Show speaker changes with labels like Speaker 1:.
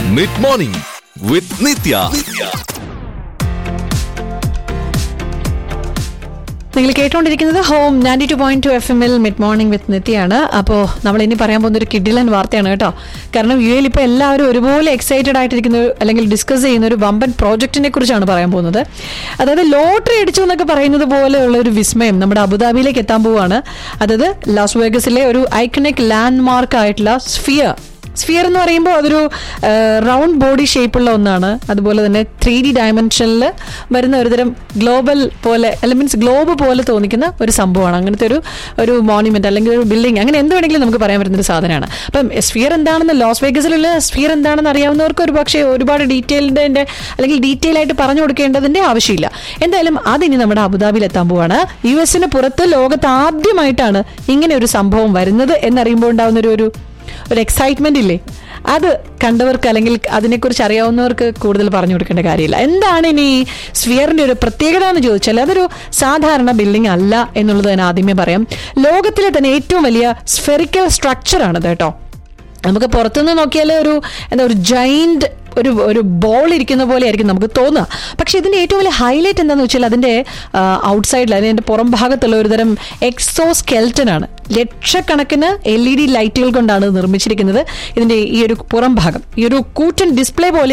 Speaker 1: mid morning വിത്ത് നിത്യ
Speaker 2: നിങ്ങൾ കേട്ടുകൊണ്ടിരിക്കുന്നത് home ninety two point two F എമ്മിൽ മിഡ് മോർണിംഗ് വിത്ത് നിത്യയാണ് അപ്പോൾ നമ്മൾ ഇനി പറയാൻ പോകുന്ന ഒരു കിഡിലൻ വാർത്തയാണ് കേട്ടോ കാരണം യു എയിൽ ഇപ്പോൾ എല്ലാവരും ഒരുപോലെ എക്സൈറ്റഡ് ആയിട്ടിരിക്കുന്ന ഒരു- അല്ലെങ്കിൽ ഡിസ്കസ് ചെയ്യുന്ന ഒരു വമ്പൻ പ്രോജക്റ്റിനെ കുറിച്ചാണ് പറയാൻ പോകുന്നത് അതായത് ലോട്ടറി അടിച്ചു എന്നൊക്കെ പറയുന്നത് പോലെയുള്ള ഒരു വിസ്മയം നമ്മുടെ അബുദാബിയിലേക്ക് എത്താൻ പോവുകയാണ് അതായത് ലാസ് വേഗസിലെ ഒരു ഐക്കണിക് ലാൻഡ് മാർക്ക് ആയിട്ടുള്ള സ്ഫിയർ സ്ഫിയർ എന്ന് പറയുമ്പോൾ അതൊരു റൗണ്ട് ബോഡി ഷേപ്പുള്ള ഒന്നാണ് അതുപോലെ തന്നെ ത്രീ ഡി ഡയമെൻഷനിൽ വരുന്ന ഒരുതരം ഗ്ലോബൽ പോലെ അല്ല മീൻസ് ഗ്ലോബ് പോലെ തോന്നിക്കുന്ന ഒരു സംഭവമാണ് അങ്ങനത്തെ ഒരു ഒരു മോണ്യുമെന്റ് അല്ലെങ്കിൽ ഒരു ബിൽഡിംഗ് അങ്ങനെ എന്ത് വേണമെങ്കിലും നമുക്ക് പറയാൻ പറ്റുന്ന ഒരു സാധനമാണ് അപ്പം സ്ഫിയർ എന്താണെന്ന് ലോസ് വേഗസിലുള്ള സ്ഫിയർ എന്താണെന്ന് അറിയാവുന്നവർക്ക് ഒരു പക്ഷേ ഒരുപാട് ഡീറ്റെയിൽഡിന്റെ അല്ലെങ്കിൽ ഡീറ്റെയിൽ ആയിട്ട് പറഞ്ഞു കൊടുക്കേണ്ടതിന്റെ ആവശ്യമില്ല എന്തായാലും അതിനി നമ്മുടെ അബുദാബിയിൽ എത്താൻ പോവാണ് യു എസിന് പുറത്ത് ലോകത്ത് ആദ്യമായിട്ടാണ് ഇങ്ങനെ ഒരു സംഭവം വരുന്നത് എന്നറിയുമ്പോൾ ഉണ്ടാകുന്ന ഒരു ഒരു ഒരു എക്സൈറ്റ്മെന്റ് ഇല്ലേ അത് കണ്ടവർക്ക് അല്ലെങ്കിൽ അതിനെക്കുറിച്ച് അറിയാവുന്നവർക്ക് കൂടുതൽ പറഞ്ഞു കൊടുക്കേണ്ട കാര്യമില്ല എന്താണ് ഇനി സ്ഫിയറിന്റെ ഒരു പ്രത്യേകത എന്ന് ചോദിച്ചാൽ അതൊരു സാധാരണ ബിൽഡിംഗ് അല്ല എന്നുള്ളത് തന്നെ ആദ്യമേ പറയാം ലോകത്തിലെ തന്നെ ഏറ്റവും വലിയ സ്ഫെറിക്കൽ സ്ട്രക്ചറാണിത് കേട്ടോ നമുക്ക് പുറത്തുനിന്ന് നോക്കിയാൽ ഒരു എന്താ ഒരു ജൈൻറ്റ് ഒരു ഒരു ബോൾ ഇരിക്കുന്ന പോലെ ആയിരിക്കും നമുക്ക് തോന്നുക പക്ഷെ ഇതിന്റെ ഏറ്റവും വലിയ ഹൈലൈറ്റ് എന്താണെന്ന് വെച്ചാൽ അതിന്റെ ഔട്ട്സൈഡിൽ അതിന്റെ പുറം ഭാഗത്തുള്ള ഒരു തരം എക്സോ സ്കെൽറ്റൻ ആണ് ലക്ഷക്കണക്കിന് എൽ ഇ ഡി ലൈറ്റുകൾ കൊണ്ടാണ് ഇത് നിർമ്മിച്ചിരിക്കുന്നത് ഇതിന്റെ ഈ ഒരു പുറം ഭാഗം ഈ ഒരു കൂറ്റൻ ഡിസ്പ്ലേ പോലെ